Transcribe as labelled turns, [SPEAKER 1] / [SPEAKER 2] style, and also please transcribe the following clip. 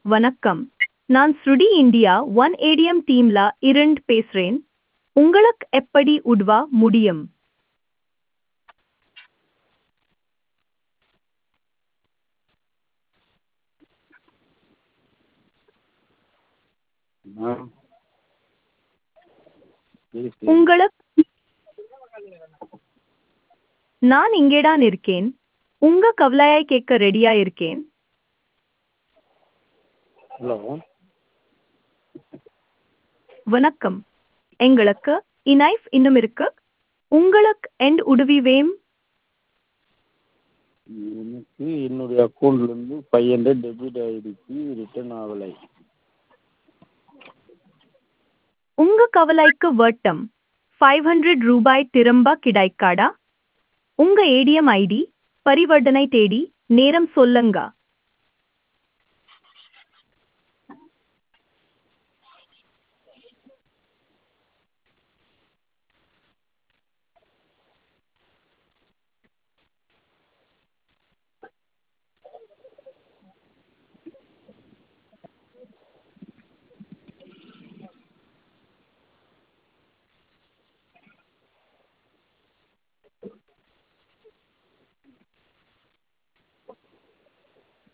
[SPEAKER 1] வணக்கம் நான் ஸ்ருடி இந்தியா ஒன் ஏடிஎம் டீம்ல இருந்து பேசுறேன் உங்களுக்கு எப்படி உதவ முடியும்
[SPEAKER 2] மேம் ப்ளீஸ்
[SPEAKER 1] உங்களுக்கு நான் இங்கேதான் இருக்கேன் உங்க கவலையை கேட்க ரெடியா இருக்கேன்
[SPEAKER 2] ஹலோ
[SPEAKER 1] வணக்கம் எங்களுக்கு இனைஃப் இன்னும் இருக்கு உங்களுக்கு எண்ட் உதவி வேம்
[SPEAKER 2] எனக்கு என்னுடைய அக்கௌண்ட்லேருந்து ஃபைவ் ஹண்ட்ரட் டெபிட் ஆகிடுச்சு ரிட்டர்ன் ஆகலை
[SPEAKER 1] உங்க கவலைக்கு வட்டம் ஃபைவ் ஹண்ட்ரட் ரூபாய் திரும்ப கிடைக்காடா உங்க ஏடிஎம் ஐடி பரிவர்த்தனை தேடி நேரம் சொல்லுங்க